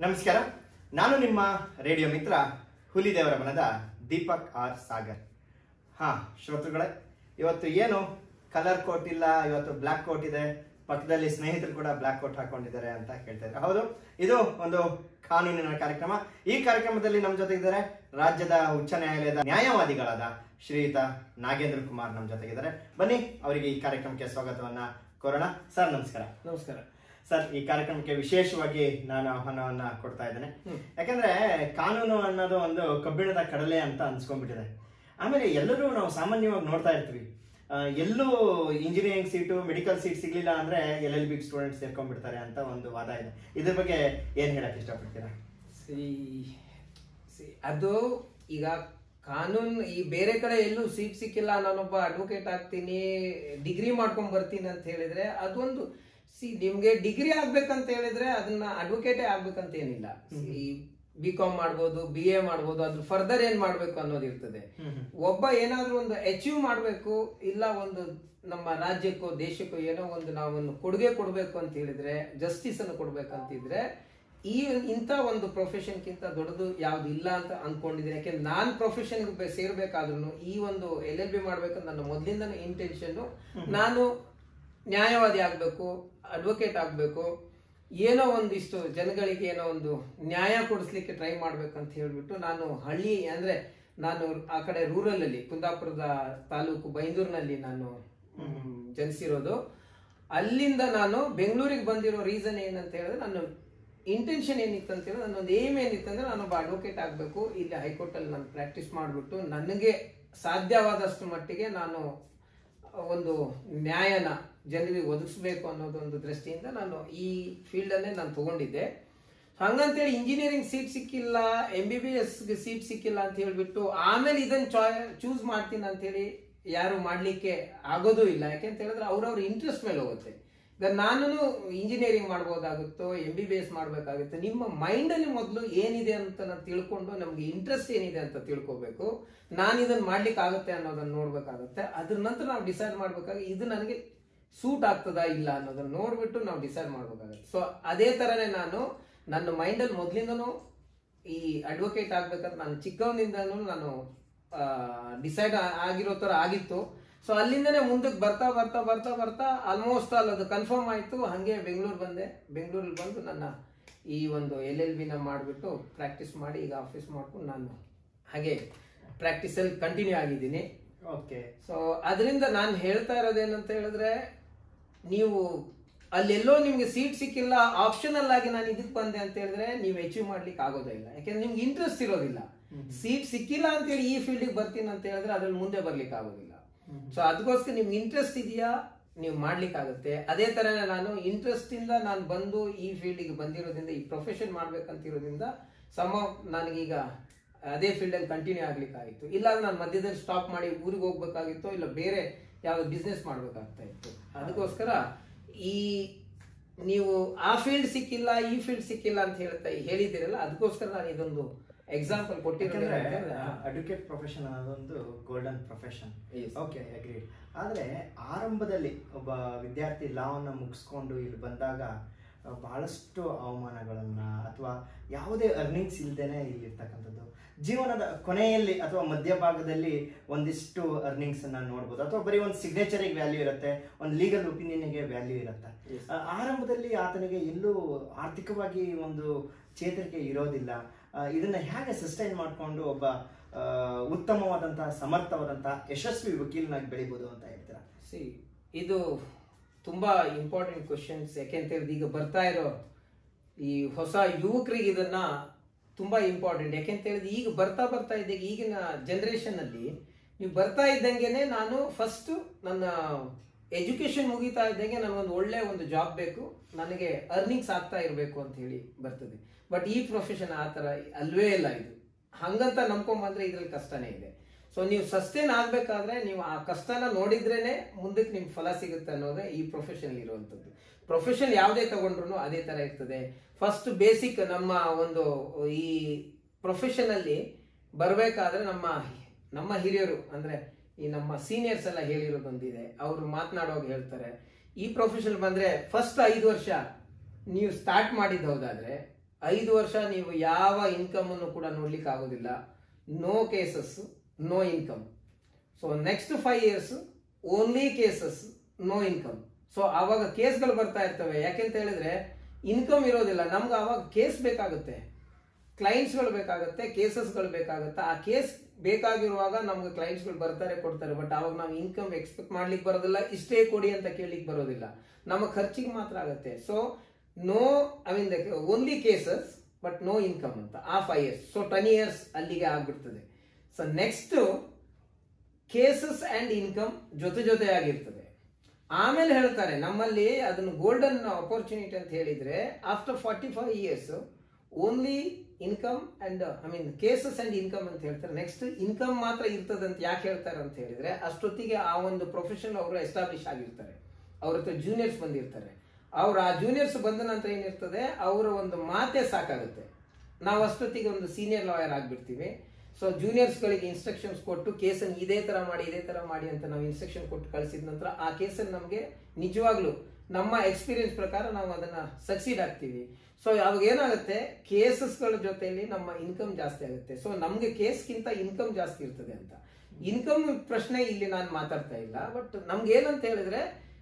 ನಮಸ್ಕಾರ ನಾನು ನಿಮ್ಮ ರೇಡಿಯೋ ಮಿತ್ರ ಹುಲಿದೇವರ ಮನದ ದೀಪಕ್ ಆರ್ ಸಾಗರ್ ಹಾ ಶ್ರೋತೃಗಳೇ ಇವತ್ತು ಏನು ಕಲರ್ ಕೋಟ್ ಇಲ್ಲ ಇವತ್ತು ಬ್ಲ್ಯಾಕ್ ಕೋಟ್ ಇದೆ ಪಕ್ಕದಲ್ಲಿ ಸ್ನೇಹಿತರು ಕೂಡ ಬ್ಲ್ಯಾಕ್ ಕೋಟ್ ಹಾಕೊಂಡಿದ್ದಾರೆ ಅಂತ ಹೇಳ್ತಾ ಇದ್ದಾರೆ ಹೌದು ಇದು ಒಂದು ಕಾನೂನಿನ ಕಾರ್ಯಕ್ರಮ ಈ ಕಾರ್ಯಕ್ರಮದಲ್ಲಿ ನಮ್ಮ ಜೊತೆಗಿದ್ದಾರೆ ರಾಜ್ಯದ ಉಚ್ಚ ನ್ಯಾಯಾಲಯದ ನ್ಯಾಯವಾದಿಗಳಾದ ಶ್ರೀಯುತ ನಾಗೇಂದ್ರ ಕುಮಾರ್ ನಮ್ಮ ಜೊತೆಗಿದ್ದಾರೆ ಬನ್ನಿ ಅವರಿಗೆ ಈ ಕಾರ್ಯಕ್ರಮಕ್ಕೆ ಸ್ವಾಗತವನ್ನ ಕೋರೋಣ ಸರ್ ನಮಸ್ಕಾರ ನಮಸ್ಕಾರ ಸರ್ ಈ ಕಾರ್ಯಕ್ರಮಕ್ಕೆ ವಿಶೇಷವಾಗಿ ನಾನು ಆಹ್ವಾನವನ್ನ ಕೊಡ್ತಾ ಇದ್ದೇನೆ ಯಾಕಂದ್ರೆ ಕಾನೂನು ಅನ್ನೋದು ಒಂದು ಕಬ್ಬಿಣದ ಕಡಲೆ ಅಂತ ಅನ್ಸ್ಕೊಂಡ್ಬಿಟ್ಟಿದೆ ಆಮೇಲೆ ಎಲ್ಲರೂ ನಾವು ಸಾಮಾನ್ಯವಾಗಿ ನೋಡ್ತಾ ಇರ್ತೀವಿ ಆ, ಎಲ್ಲೂ ಇಂಜಿನಿಯರಿಂಗ್ ಸೀಟು ಮೆಡಿಕಲ್ ಸೀಟ್ ಸಿಗ್ಲಿಲ್ಲ ಅಂದ್ರೆ ಎಲ್ ಎಲ್ ಬಿ ಸ್ಟೂಡೆಂಟ್ಸ್ ಸೇರ್ಕೊಂಡ್ಬಿಡ್ತಾರೆ ಅಂತ ಒಂದು ವಾದ ಇದೆ ಇದ್ರ ಬಗ್ಗೆ ಏನ್ ಹೇಳಕ್ ಇಷ್ಟಪಡ್ತೀರಾ ಸಿ ಸಿ ಅದು ಈಗ ಕಾನೂನ್ ಈ ಬೇರೆ ಕಡೆ ಎಲ್ಲೂ ಸೀಟ್ ಸಿಕ್ಕಿಲ್ಲ ನಾನೊಬ್ಬ ಅಡ್ವೊಕೇಟ್ ಆಗ್ತೀನಿ ಡಿಗ್ರಿ ಮಾಡ್ಕೊಂಡ್ ಬರ್ತೀನಿ ಅಂತ ಹೇಳಿದ್ರೆ ಅದೊಂದು ಸಿ ನಿಮ್ಗೆ ಡಿಗ್ರಿ ಆಗ್ಬೇಕಂತ ಹೇಳಿದ್ರೆ ಅದನ್ನ ಅಡ್ವೊಕೇಟೇ ಆಗ್ಬೇಕಂತ ಏನಿಲ್ಲ ಈ ಬಿ ಕಾಮ್ ಮಾಡ್ಬೋದು ಬಿ ಎ ಮಾಡ್ಬೋದು ಅದ್ರ ಫರ್ದರ್ ಏನ್ ಮಾಡ್ಬೇಕು ಅನ್ನೋದು ಇರ್ತದೆ ಒಬ್ಬ ಏನಾದ್ರೂ ಒಂದು ಅಚೀವ್ ಮಾಡ್ಬೇಕು ಇಲ್ಲ ಒಂದು ನಮ್ಮ ರಾಜ್ಯಕ್ಕೋ ದೇಶಕ್ಕೋ ಏನೋ ಒಂದು ನಾವೊಂದು ಕೊಡುಗೆ ಕೊಡ್ಬೇಕು ಅಂತ ಹೇಳಿದ್ರೆ ಜಸ್ಟಿಸ್ ಅನ್ನು ಕೊಡ್ಬೇಕಂತಿದ್ರೆ ಈ ಇಂಥ ಒಂದು ಪ್ರೊಫೆಷನ್ಗಿಂತ ದೊಡ್ಡದು ಯಾವ್ದು ಇಲ್ಲ ಅಂತ ಅನ್ಕೊಂಡಿದ್ದೀನಿ ಯಾಕೆಂದ್ರೆ ನಾನ್ ಪ್ರೊಫೆಷನ್ ಸೇರ್ಬೇಕಾದ್ರೂ ಈ ಒಂದು ಎಲ್ ಎಲ್ ಬಿ ಮಾಡ್ಬೇಕಂತ ನನ್ನ ಮೊದಲಿಂದನೇ ಇಂಟೆನ್ಷನ್ ನಾನು ನ್ಯಾಯವಾದಿ ಆಗ್ಬೇಕು ಅಡ್ವೊಕೇಟ್ ಆಗ್ಬೇಕು ಏನೋ ಒಂದಿಷ್ಟು ಜನಗಳಿಗೆ ಏನೋ ಒಂದು ನ್ಯಾಯ ಕೊಡಿಸ್ಲಿಕ್ಕೆ ಟ್ರೈ ಮಾಡ್ಬೇಕಂತ ಹೇಳ್ಬಿಟ್ಟು ನಾನು ಹಳ್ಳಿ ಅಂದ್ರೆ ನಾನು ಆ ಕಡೆ ರೂರಲ್ ಅಲ್ಲಿ ಕುಂದಾಪುರದ ತಾಲೂಕು ಬೈಂದೂರಿನಲ್ಲಿ ನಾನು ಮ್, ಜನಿಸಿರೋದು ಅಲ್ಲಿಂದ ನಾನು ಬೆಂಗಳೂರಿಗೆ ಬಂದಿರೋ ರೀಸನ್ ಏನಂತ ಹೇಳಿದ್ರೆ ನನ್ನ ಇಂಟೆನ್ಷನ್ ಏನಿತ್ತು ಅಂತ ಹೇಳಿದ್ರೆ ನನ್ನೊಂದು ಏಮ್ ಏನಿತ್ತು ಅಂದ್ರೆ ನಾನೊಬ್ಬ ಅಡ್ವೊಕೇಟ್ ಆಗಬೇಕು ಇಲ್ಲಿ ಹೈಕೋರ್ಟ್ ಅಲ್ಲಿ ನಾನು ಪ್ರಾಕ್ಟೀಸ್ ಮಾಡಿಬಿಟ್ಟು ನನಗೆ ಸಾಧ್ಯವಾದಷ್ಟು ಮಟ್ಟಿಗೆ ನಾನು ಒಂದು ನ್ಯಾಯನ ಜನರಿಗೆ ಒದಗಿಸ್ಬೇಕು ಅನ್ನೋದು ಒಂದು ದೃಷ್ಟಿಯಿಂದ ನಾನು ಈ ಫೀಲ್ಡ್ ಅಲ್ಲೇ ನಾನು ತಗೊಂಡಿದ್ದೆ ಹಂಗಂತೇಳಿ ಇಂಜಿನಿಯರಿಂಗ್ ಸೀಟ್ ಸಿಕ್ಕಿಲ್ಲ M B B S seat ಸಿಕ್ಕಿಲ್ಲ ಅಂತ ಹೇಳ್ಬಿಟ್ಟು ಆಮೇಲೆ ಇದನ್ನ ಚೂಸ್ ಮಾಡ್ತೀನಿ ಅಂತ ಹೇಳಿ ಯಾರು ಮಾಡ್ಲಿಕ್ಕೆ ಆಗೋದು ಇಲ್ಲ ಯಾಕೆಂತ ಹೇಳಿದ್ರೆ ಅವ್ರವ್ರ ಇಂಟ್ರೆಸ್ಟ್ ಮೇಲೆ ಹೋಗುತ್ತೆ ಈಗ ನಾನು ಇಂಜಿನಿಯರಿಂಗ್ ಮಾಡ್ಬೋದಾಗುತ್ತೋ ಎಂ ಬಿ ಬಿ ಎಸ್ ಮಾಡ್ಬೇಕಾಗುತ್ತೆ ನಿಮ್ಮ ಮೈಂಡ್ ಅಲ್ಲಿ ಮೊದಲು ಏನಿದೆ ಅಂತ ನಾವು ತಿಳ್ಕೊಂಡು ನಮ್ಗೆ ಇಂಟ್ರೆಸ್ಟ್ ಏನಿದೆ ಅಂತ ತಿಳ್ಕೊಬೇಕು ನಾನು ಇದನ್ನ ಮಾಡ್ಲಿಕ್ಕೆ ಆಗುತ್ತೆ ಅನ್ನೋದನ್ನ ನೋಡ್ಬೇಕಾಗುತ್ತೆ ಅದ್ರ ನಂತರ ನಾವು ಡಿಸೈಡ್ ಮಾಡ್ಬೇಕಾದ್ರೆ ಇದು ನನಗೆ ಸೂಟ್ ಆಗ್ತದಾ ಇಲ್ಲ ಅನ್ನೋದನ್ನ ನೋಡ್ಬಿಟ್ಟು ನಾವು ಡಿಸೈಡ್ ಮಾಡ್ಬೇಕಾಗುತ್ತೆ ಸೊ ಅದೇ ತರನೇ ನಾನು ನನ್ನ ಮೈಂಡಲ್ಲಿ ಮೊದ್ಲಿಂದನೂ ಈ ಅಡ್ವೊಕೇಟ್ ಆಗ್ಬೇಕಂತ ನಾನು ಚಿಕ್ಕವನಿಂದನೂ ನಾನು ಡಿಸೈಡ್ ಆಗಿರೋ ತರ ಆಗಿತ್ತು ಸೊ ಅಲ್ಲಿಂದನೇ ಮುಂದಕ್ಕೆ ಬರ್ತಾ ಬರ್ತಾ ಬರ್ತಾ ಬರ್ತಾ ಆಲ್ಮೋಸ್ಟ್ ಆಲ್ ಅದು ಕನ್ಫರ್ಮ್ ಆಯ್ತು ಹಂಗೆ ಬೆಂಗಳೂರು ಬಂದೆ ಬೆಂಗಳೂರಲ್ಲಿ ಬಂದು ನನ್ನ ಈ ಒಂದು ಎಲ್ ಎಲ್ ಬಿನ ಮಾಡಿಬಿಟ್ಟು ಪ್ರಾಕ್ಟೀಸ್ ಮಾಡಿ ಈಗ ಆಫೀಸ್ ಮಾಡ್ಕೊಂಡು ನಾನು ಹಾಗೆ ಪ್ರಾಕ್ಟೀಸಲ್ಲಿ ಕಂಟಿನ್ಯೂ ಆಗಿದ್ದೀನಿ ಓಕೆ ಸೊ ಅದರಿಂದ ನಾನು ಹೇಳ್ತಾ ಇರೋದೇನಂತ ಹೇಳಿದ್ರೆ ನೀವು ಅಲ್ಲೆಲ್ಲೋ ನಿಮ್ಗೆ ಸೀಟ್ ಸಿಕ್ಕಿಲ್ಲ ಆಪ್ಷನಲ್ ಆಗಿ ನಾನು ಇದಕ್ಕೆ ಬಂದೆ ಅಂತ ಹೇಳಿದ್ರೆ ನೀವು ಅಚೀವ್ ಮಾಡ್ಲಿಕ್ಕೆ ಆಗೋದೇ ಇಲ್ಲ ಯಾಕೆಂದ್ರೆ ನಿಮ್ಗೆ ಇಂಟ್ರೆಸ್ಟ್ ಇರೋದಿಲ್ಲ ಸೀಟ್ ಸಿಕ್ಕಿಲ್ಲ ಅಂತ ಹೇಳಿ ಈ ಫೀಲ್ಡಿಗೆ ಬರ್ತೀನಿ ಅಂತ ಹೇಳಿದ್ರೆ ಅದ್ರಲ್ಲಿ ಮುಂದೆ ಬರ್ಲಿಕ್ಕೆ ಆಗೋದಿಲ್ಲ ಸೊ ಅದಕ್ಕೋಸ್ಕರ ನಿಮ್ಗೆ ಇಂಟ್ರೆಸ್ಟ್ ಇದೆಯಾ ನೀವು ಮಾಡ್ಲಿಕ್ಕೆ ಆಗುತ್ತೆ ಅದೇ ತರನೇ ನಾನು ಇಂಟ್ರೆಸ್ಟ್ ಇಂದ ನಾನು ಬಂದು ಈ ಫೀಲ್ಡಿಗೆ ಬಂದಿರೋದ್ರಿಂದ ಈ ಪ್ರೊಫೆಷನ್ ಮಾಡ್ಬೇಕಂತಿರೋದ್ರಿಂದ ಸಮ ನನಗೀಗ ಅದೇ ಫೀಲ್ಡ್ ಅಲ್ಲಿ ಕಂಟಿನ್ಯೂ ಆಗ್ಲಿಕ್ಕೆ ಆಯಿತು ಇಲ್ಲ ನಾನು ಮಧ್ಯದಲ್ಲಿ ಸ್ಟಾಪ್ ಮಾಡಿ ಊರಿಗೆ ಹೋಗ್ಬೇಕಾಗಿತ್ತು ಇಲ್ಲ ಬೇರೆ ಯಾವ್ದು ಬಿಸ್ನೆಸ್ ಮಾಡ್ಬೇಕಾಗ್ತಾ ಇತ್ತು ಅದಕ್ಕೋಸ್ಕರ ಈ ನೀವು ಆ ಫೀಲ್ಡ್ ಸಿಕ್ಕಿಲ್ಲ ಈ ಫೀಲ್ಡ್ ಸಿಕ್ಕಿಲ್ಲ ಅಂತ ಹೇಳ್ತಾ ಹೇಳಿದಿರಲ್ಲ ಅದಕ್ಕೋಸ್ಕರ ನಾನು ಇದೊಂದು ಎಕ್ಸಾಂಪಲ್ ಕೊಟ್ಟಿರೋದು ಯಾಕಂದ್ರೆ ಅಡ್ವೊಕೇಟ್ ಪ್ರೊಫೆಷನ್ ಅನ್ನೋದೊಂದು golden profession Yes. Okay agreed ಆದ್ರೆ ಆರಂಭದಲ್ಲಿ ಒಬ್ಬ ವಿದ್ಯಾರ್ಥಿ ಲಾವನ್ನ ಮುಗಿಸ್ಕೊಂಡು ಇಲ್ಲಿ ಬಂದಾಗ ಆ, ಬಹಳಷ್ಟು ಅವಮಾನಗಳನ್ನ ಅಥವಾ ಯಾವುದೇ ಅರ್ನಿಂಗ್ಸ್ ಇಲ್ದೇನೆ ಇಲ್ಲಿರ್ತಕ್ಕಂಥದ್ದು ಜೀವನದ ಕೊನೆಯಲ್ಲಿ ಅಥವಾ ಮಧ್ಯಭಾಗದಲ್ಲಿ ಒಂದಿಷ್ಟು ಅರ್ನಿಂಗ್ಸ್ ಅನ್ನ ನೋಡ್ಬೋದು ಅಥವಾ ಬರೀ ಒಂದು ಸಿಗ್ನೇಚರಿಗೆ ವ್ಯಾಲ್ಯೂ ಇರುತ್ತೆ ಒಂದು ಲೀಗಲ್ ಒಪಿನಿಯನ್ಗೆ ವ್ಯಾಲ್ಯೂ ಇರುತ್ತೆ Yes. ಆ, ಆರಂಭದಲ್ಲಿ ಆತನಿಗೆ ಎಲ್ಲೂ ಆರ್ಥಿಕವಾಗಿ ಒಂದು ಚೇತರಿಕೆ ಇರೋದಿಲ್ಲ ಆ, ಇದನ್ನ ಹೇಗೆ ಸಸ್ಟೈನ್ ಮಾಡಿಕೊಂಡು ಒಬ್ಬ ಆ, ಉತ್ತಮವಾದಂತಹ ಸಮರ್ಥವಾದಂತಹ ಯಶಸ್ವಿ ವಕೀಲನಾಗಿ ಬೆಳಿಬೋದು ಅಂತ ಹೇಳ್ತೀರಾ ಸಿ ಇದು ತುಂಬಾ ಇಂಪಾರ್ಟೆಂಟ್ ಕ್ವಶನ್ಸ್ ಯಾಕೆಂತ ಹೇಳಿದ್ರೆ ಈಗ ಬರ್ತಾ ಇರೋ ಈ ಹೊಸ ಯುವಕರಿಗೆ ಇದನ್ನ ತುಂಬಾ ಇಂಪಾರ್ಟೆಂಟ್ ಯಾಕೆಂತ ಹೇಳಿದ್ರೆ ಈಗ ಬರ್ತಾ ಬರ್ತಾ ಇದ್ದಾಗ ಈಗಿನ ಜನರೇಷನ್ ಅಲ್ಲಿ ನೀವು ಬರ್ತಾ ಇದ್ದಂಗೆನೆ ನಾನು ಫಸ್ಟ್ ನನ್ನ ಎಜುಕೇಶನ್ ಮುಗಿತಾ ಇದ್ದಂಗೆ ನನಗೊಂದು ಒಳ್ಳೆ ಒಂದು ಜಾಬ್ ಬೇಕು ನನಗೆ ಅರ್ನಿಂಗ್ಸ್ ಆಗ್ತಾ ಇರಬೇಕು ಅಂತ ಹೇಳಿ ಬರ್ತದೆ ಬಟ್ ಈ ಪ್ರೊಫೆಷನ್ ಆ ತರ ಅಲ್ವೇ ಇಲ್ಲ ಇದು ಹಂಗಂತ ನಂಬ್ಕೊಂಬಂದ್ರೆ ಇದ್ರಲ್ಲಿ ಕಷ್ಟನೇ ಇದೆ ಸೊ ನೀವು ಸಸ್ಟೇನ್ ಆಗ್ಬೇಕಾದ್ರೆ ನೀವು ಆ ಕಷ್ಟನ ನೋಡಿದ್ರೇನೆ ಮುಂದಕ್ಕೆ ನಿಮ್ಗೆ ಫಲ ಸಿಗುತ್ತೆ ಅನ್ನೋದೇ ಈ ಪ್ರೊಫೆಷನ್ ಇರುವಂತದ್ದು ಪ್ರೊಫೆಷನ್ ಯಾವುದೇ ತಗೊಂಡ್ರು ಅದೇ ತರ ಇರ್ತದೆ ಫಸ್ಟ್ ಬೇಸಿಕ್ ನಮ್ಮ ಒಂದು ಈ ಪ್ರೊಫೆಷನ್ ಅಲ್ಲಿ ಬರ್ಬೇಕಾದ್ರೆ ನಮ್ಮ ನಮ್ಮ ಹಿರಿಯರು ಅಂದ್ರೆ ಈ ನಮ್ಮ ಸೀನಿಯರ್ಸ್ ಎಲ್ಲ ಹೇಳಿರೋದೊಂದಿದೆ ಅವರು ಮಾತನಾಡುವಾಗ ಹೇಳ್ತಾರೆ ಈ ಪ್ರೊಫೆಷನ್ ಬಂದ್ರೆ ಫಸ್ಟ್ ಐದು ವರ್ಷ ನೀವು ಸ್ಟಾರ್ಟ್ ಮಾಡಿದ್ದು ಹೌದಾದ್ರೆ ಐದು ವರ್ಷ ನೀವು ಯಾವ ಇನ್ಕಮ್ ಅನ್ನು ಕೂಡ ನೋಡ್ಲಿಕ್ಕೆ ಆಗೋದಿಲ್ಲ no cases no income so next five years only cases no income so ಆವಾಗ ಕೇಸ್ಗಳು ಬರ್ತಾ ಇರ್ತವೆ ಯಾಕೆಂತ ಹೇಳಿದ್ರೆ ಇನ್ಕಮ್ ಇರೋದಿಲ್ಲ ನಮ್ಗೆ ಆವಾಗ ಕೇಸ್ ಬೇಕಾಗುತ್ತೆ ಕ್ಲೈಂಟ್ಸ್ಗಳು ಬೇಕಾಗುತ್ತೆ ಕೇಸಸ್ಗಳು ಬೇಕಾಗುತ್ತೆ ಆ ಕೇಸ್ ಬೇಕಾಗಿರುವಾಗ ನಮ್ಗೆ ಕ್ಲೈಂಟ್ಸ್ಗಳು ಬರ್ತಾರೆ ಕೊಡ್ತಾರೆ ಬಟ್ ಅವಾಗ ನಾವು ಇನ್ಕಮ್ ಎಕ್ಸ್ಪೆಕ್ಟ್ ಮಾಡ್ಲಿಕ್ಕೆ ಬರೋದಿಲ್ಲ ಇಷ್ಟೇ ಕೊಡಿ ಅಂತ ಕೇಳಲಿಕ್ಕೆ ಬರೋದಿಲ್ಲ ನಮ್ಮ ಖರ್ಚಿಗೆ ಮಾತ್ರ ಆಗುತ್ತೆ so no I mean only cases but no income ಅಂತ ಆ five years so ten years ಅಲ್ಲಿಗೆ ಆಗ್ಬಿಡ್ತದೆ so next cases and income ಜೊತೆ ಜೊತೆಯಾಗಿರ್ತದೆ ಆಮೇಲೆ ಹೇಳ್ತಾರೆ ನಮ್ಮಲ್ಲಿ ಅದನ್ನು ಗೋಲ್ಡನ್ ಅಪರ್ಚುನಿಟಿ ಅಂತ ಹೇಳಿದ್ರೆ after forty five years only income and I mean cases and income ಅಂತ ಹೇಳ್ತಾರೆ ನೆಕ್ಸ್ಟ್ ಇನ್ಕಮ್ ಮಾತ್ರ ಇರ್ತದೆ ಅಂತ ಯಾಕೆ ಹೇಳ್ತಾರೆ ಅಂತ ಹೇಳಿದ್ರೆ ಅಷ್ಟೊತ್ತಿಗೆ ಆ ಒಂದು ಪ್ರೊಫೆಷನ್ ಅವರು ಎಸ್ಟಾಬ್ಲಿಷ್ ಆಗಿರ್ತಾರೆ ಅವ್ರ ಹತ್ರ ಜೂನಿಯರ್ಸ್ ಬಂದಿರ್ತಾರೆ ಅವ್ರ ಆ ಜೂನಿಯರ್ಸ್ ಬಂದ ನಂತರ ಏನಿರ್ತದೆ ಅವರ ಒಂದು ಮಾತೆ ಸಾಕಾಗುತ್ತೆ ನಾವು ಅಷ್ಟೊತ್ತಿಗೆ ಒಂದು ಸೀನಿಯರ್ ಲಾಯರ್ ಆಗ್ಬಿಡ್ತೀವಿ ಸೊ ಜೂನಿಯರ್ಸ್ಗಳಿಗೆ ಇನ್ಸ್ಟ್ರಕ್ಷನ್ಸ್ ಕೊಟ್ಟು ಕೇಸನ್ನು ಇದೇ ತರ ಮಾಡಿ ಇದೇ ತರ ಮಾಡಿ ಅಂತ ನಾವು ಇನ್ಸ್ಟ್ರಕ್ಷನ್ ಕೊಟ್ಟು ಕಳಿಸಿದ ನಂತರ ಆ ಕೇಸನ್ನು ನಮಗೆ ನಿಜವಾಗ್ಲೂ ನಮ್ಮ ಎಕ್ಸ್ಪೀರಿಯನ್ಸ್ ಪ್ರಕಾರ ನಾವು ಅದನ್ನ ಸಕ್ಸೀಡ್ ಆಗ್ತೀವಿ ಸೊ ಅವಾಗ ಏನಾಗುತ್ತೆ ಕೇಸಸ್ಗಳ ಜೊತೆಯಲ್ಲಿ ನಮ್ಮ ಇನ್ಕಮ್ ಜಾಸ್ತಿ ಆಗುತ್ತೆ ಸೊ ನಮಗೆ ಕೇಸ್ಗಿಂತ ಇನ್ಕಮ್ ಜಾಸ್ತಿ ಇರ್ತದೆ ಅಂತ ಇನ್ಕಮ್ ಪ್ರಶ್ನೆ ಇಲ್ಲಿ ನಾನು ಮಾತಾಡ್ತಾ ಇಲ್ಲ ಬಟ್ ನಮ್ಗೆ ಏನಂತ ಹೇಳಿದ್ರೆ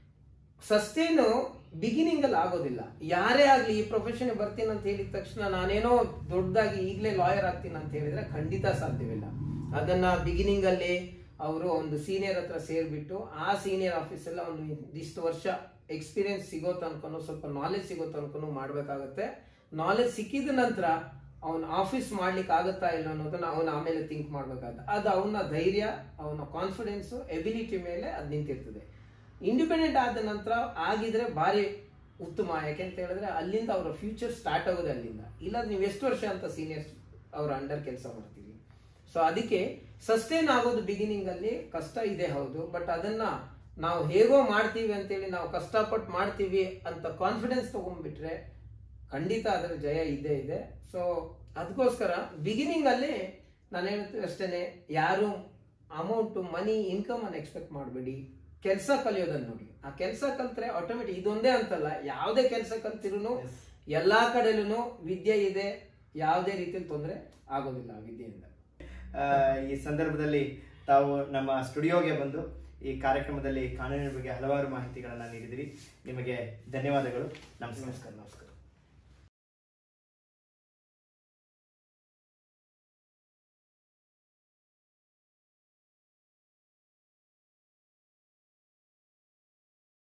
ಸಸ್ಟೇನು ಬಿಗಿನಿಂಗ್ ಅಲ್ಲಿ ಆಗೋದಿಲ್ಲ ಯಾರೇ ಆಗ್ಲಿ ಈ ಪ್ರೊಫೆಷನ್ ಬರ್ತೀನಿ ಅಂತ ಹೇಳಿದ ತಕ್ಷಣ ನಾನೇನೋ ದೊಡ್ಡದಾಗಿ ಈಗಲೇ ಲಾಯರ್ ಆಗ್ತೀನಿ ಅಂತ ಹೇಳಿದ್ರೆ ಖಂಡಿತ ಸಾಧ್ಯವಿಲ್ಲ ಅದನ್ನ ಬಿಗಿನಿಂಗ್ ಅಲ್ಲಿ ಅವರು ಒಂದು ಸೀನಿಯರ್ ಹತ್ರ ಸೇರ್ಬಿಟ್ಟು ಆ ಸೀನಿಯರ್ ಆಫೀಸ್ ಎಲ್ಲ ಒಂದು ಇಷ್ಟು ವರ್ಷ ಎಕ್ಸ್ಪೀರಿಯನ್ಸ್ ಸಿಗೋ ತನಕನೂ ಸ್ವಲ್ಪ ನಾಲೆಜ್ ಸಿಗೋ ತನಕನೂ ಮಾಡ್ಬೇಕಾಗತ್ತೆ ನಾಲೆಜ್ ಸಿಕ್ಕಿದ ನಂತರ ಅವನ ಆಫೀಸ್ ಮಾಡ್ಲಿಕ್ಕೆ ಆಗುತ್ತಾ ಇಲ್ಲ ಅನ್ನೋದನ್ನ ಅವನ ಆಮೇಲೆ ಥಿಂಕ್ ಮಾಡ್ಬೇಕಾಗುತ್ತೆ ಅದು ಅವನ ಧೈರ್ಯ ಅವನ ಕಾನ್ಫಿಡೆನ್ಸ್ ಎಬಿಲಿಟಿ ಮೇಲೆ ಅದು ನಿಂತಿರ್ತದೆ ಇಂಡಿಪೆಂಡೆಂಟ್ ಆದ ನಂತರ ಆಗಿದ್ರೆ ಭಾರಿ ಉತ್ತಮ ಯಾಕೆಂತ ಹೇಳಿದ್ರೆ ಅಲ್ಲಿಂದ ಅವರ ಫ್ಯೂಚರ್ ಸ್ಟಾರ್ಟ್ ಆಗೋದು ಅಲ್ಲಿಂದ ಇಲ್ಲ ನೀವು ಎಷ್ಟು ವರ್ಷ ಅಂತ ಸೀನಿಯರ್ಸ್ ಅವರ ಅಂಡರ್ ಕೆಲಸ ಮಾಡ್ತೀವಿ ಸೊ ಅದಕ್ಕೆ ಸಸ್ಟೈನ್ ಆಗೋದು ಬಿಗಿನಿಂಗ್ ಅಲ್ಲಿ ಕಷ್ಟ ಇದೆ ಹೌದು ಬಟ್ ಅದನ್ನ ನಾವು ಹೇಗೋ ಮಾಡ್ತೀವಿ ಅಂತೇಳಿ ನಾವು ಕಷ್ಟಪಟ್ಟು ಮಾಡ್ತೀವಿ ಅಂತ ಕಾನ್ಫಿಡೆನ್ಸ್ ತಗೊಂಡ್ಬಿಟ್ರೆ ಖಂಡಿತ ಅದರ ಜಯ ಇದ್ದೇ ಇದೆ ಸೊ ಅದಕ್ಕೋಸ್ಕರ ಬಿಗಿನಿಂಗ್ ಅಲ್ಲಿ ನಾನು ಹೇಳ್ತೀನಿ ಅಷ್ಟೇನೆ ಯಾರು ಅಮೌಂಟ್ ಮನಿ ಇನ್ಕಮ್ ಅನ್ನು ಎಕ್ಸ್ಪೆಕ್ಟ್ ಮಾಡಬೇಡಿ ಕೆಲಸ ಕಲಿಯೋದನ್ನ ನೋಡಿ ಆ ಕೆಲಸ ಕಲ್ತ್ರೆ ಆಟೋಮೆಟಿಕ್ ಇದೊಂದೇ ಅಂತಲ್ಲ ಯಾವುದೇ ಕೆಲಸ ಕಲ್ತಿರೂ ಎಲ್ಲಾ ಕಡೆಲೂ ವಿದ್ಯೆ ಇದೆ ಯಾವುದೇ ರೀತಿಯಲ್ಲಿ ತೊಂದರೆ ಆಗೋದಿಲ್ಲ ಆ ವಿದ್ಯೆಯಿಂದ ಆ, ಈ ಸಂದರ್ಭದಲ್ಲಿ ತಾವು ನಮ್ಮ ಸ್ಟುಡಿಯೋಗೆ ಬಂದು ಈ ಕಾರ್ಯಕ್ರಮದಲ್ಲಿ ಕಾನೂನಿನ ಬಗ್ಗೆ ಹಲವಾರು ಮಾಹಿತಿಗಳನ್ನು ನೀಡಿದಿರಿ ನಿಮಗೆ ಧನ್ಯವಾದಗಳು ನಮಸ್ಕಾರ ನಮಸ್ಕಾರ ನಮಸ್ಕಾರ